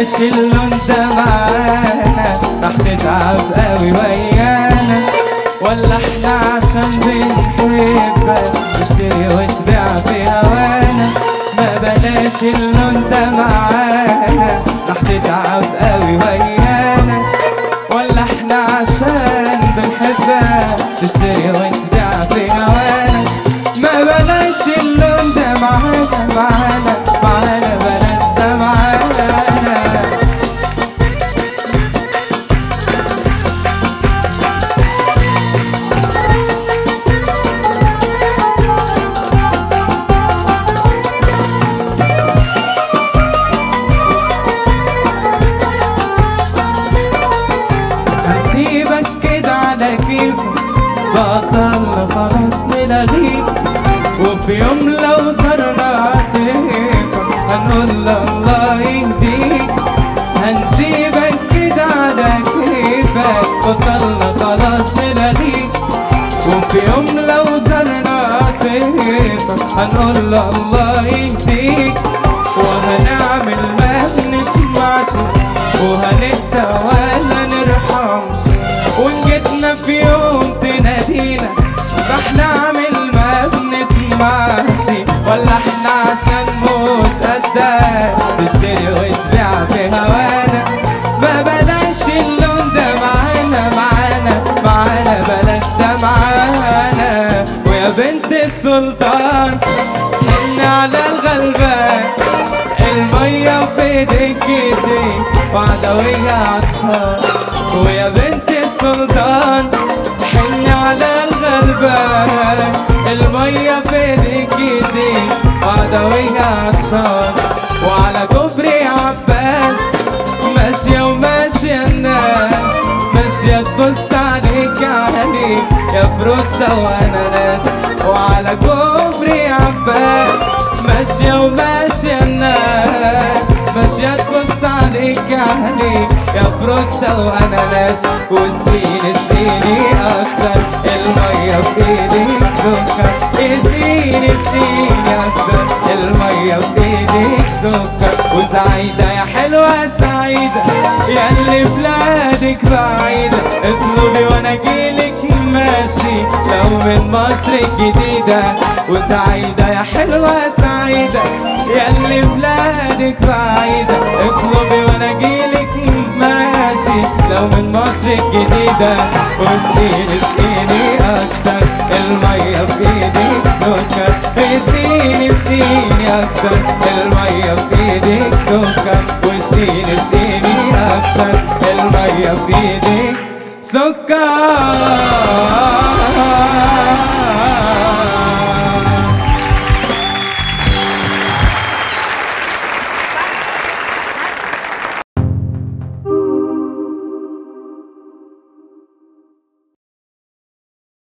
بلاش اللون ده معانا راح تتعب قوي ويانا ولا احنا عشان بنحبك تشتري وتبيع في هوانا ما بلاش اللون ده معانا راح تتعب قوي ويانا ولا احنا عشان بنحبك تشتري وتبيع في هوانا ما بلاش اللون ده معانا معانا معانا بلاش ده معانا هنسيبك كده على كيفك بطلنا خلاص نلغيك وفي يوم لو صرنا عتيفك هنقول له الله يهديك هنسيبك كده على كيفك بطلنا خلاص نلغيك وفي يوم لو زرنا عتيفك هنقول له الله يهديك وهنعمل ما بنسمعش وهننسى ولا نرحمش وان جيتنا في يوم تنادينا راح نعمل ما بنسمعش ولا احنا عشان مش قدك تشتري وتبيع في هوانا ما بلاش اللون ده معانا معانا معانا بلاش ده معانا ويا بنت السلطان حن على الغلبان المية في ايديك ايديك وعدوية عطشان ويا بنت السلطان حن على الغلبان المية في ايديك ايديك وعدوية عطشان وعلى كوبري عباس ماشية وماشية الناس ماشية تبص عليك عليك يا فروتة وانا ناس وعلى كوبري عباس ماشية وماشية الناس ماشية تبص عليك عليك يا فروتة وانا ناس وسنين سنيني اكتر المية في ايديك سكر سنين سنين اكتر المية في ايديك سكر وسعيدة يا حلوة سعيدة يا اللي بلادك بعيدة اطلبي وانا اجيلك ماشي لو من مصر الجديدة وسعيدة يا حلوة سعيدة يا اللي بلادك بعيدة اطلبي وانا اجيلك ماشي لو من مصر الجديدة وسنين سنيني اكتر المية في ايديك سكر سنين سنين اكتر المية في ايديك سكر وسنين سنيني اكتر المية في ايديك سكر